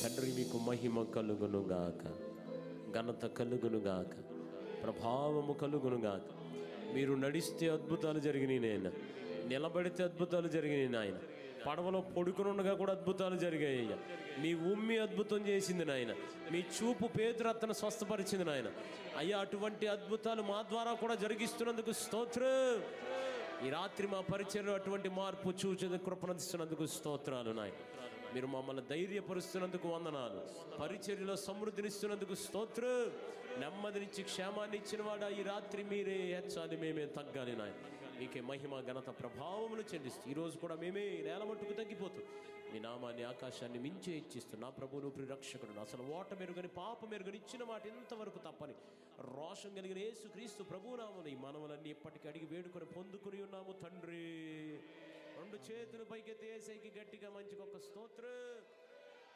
తండ్రి మీకు మహిమ కలుగును గాక ఘనత కలుగును గాక ప్రభావము కలుగును గాక మీరు నడిస్తే అద్భుతాలు జరిగినాయి నాయన నిలబడితే అద్భుతాలు జరిగినాయి నాయన పడవలో పడుకునుండగా కూడా అద్భుతాలు జరిగాయి అయ్యా మీ ఉమ్మి అద్భుతం చేసింది నాయన మీ చూపు పేదరత్తను స్వస్థపరిచింది నాయన అయ్యా అటువంటి అద్భుతాలు మా ద్వారా కూడా జరిగిస్తున్నందుకు స్తోత్రం ఈ రాత్రి మా పరిచయలో అటువంటి మార్పు చూచిన కృపణిస్తున్నందుకు స్తోత్రాలు నాయన మీరు మమ్మల్ని ధైర్యపరుస్తున్నందుకు వందనాలు పరిచర్యలో సమృద్ధినిస్తున్నందుకు స్తోత్రం నెమ్మదినిచ్చి క్షేమాన్ని ఇచ్చిన వాడా ఈ రాత్రి మీరే హెచ్చాలి మేమే తగ్గాలి నాయన మీకే మహిమ ఘనత ప్రభావములు చెల్లిస్తూ ఈరోజు కూడా మేమే నేల మట్టుకు తగ్గిపోతూ మీ నామాన్ని ఆకాశాన్ని మించే ఇచ్చిస్తూ నా ప్రభువును ప్రిరక్షకుడు అసలు ఓట మెరుగని పాప మెరుగని ఇచ్చిన మాట ఇంతవరకు తప్పని రోషం కలిగిన యేసు క్రీస్తు ప్రభునామని ఈ మనవలన్నీ ఇప్పటికీ అడిగి వేడుకొని పొందుకుని ఉన్నాము తండ్రి రెండు చేతులు పైకెత్తి ఏసైకి గట్టిగా మంచిగా ఒక స్తోత్రం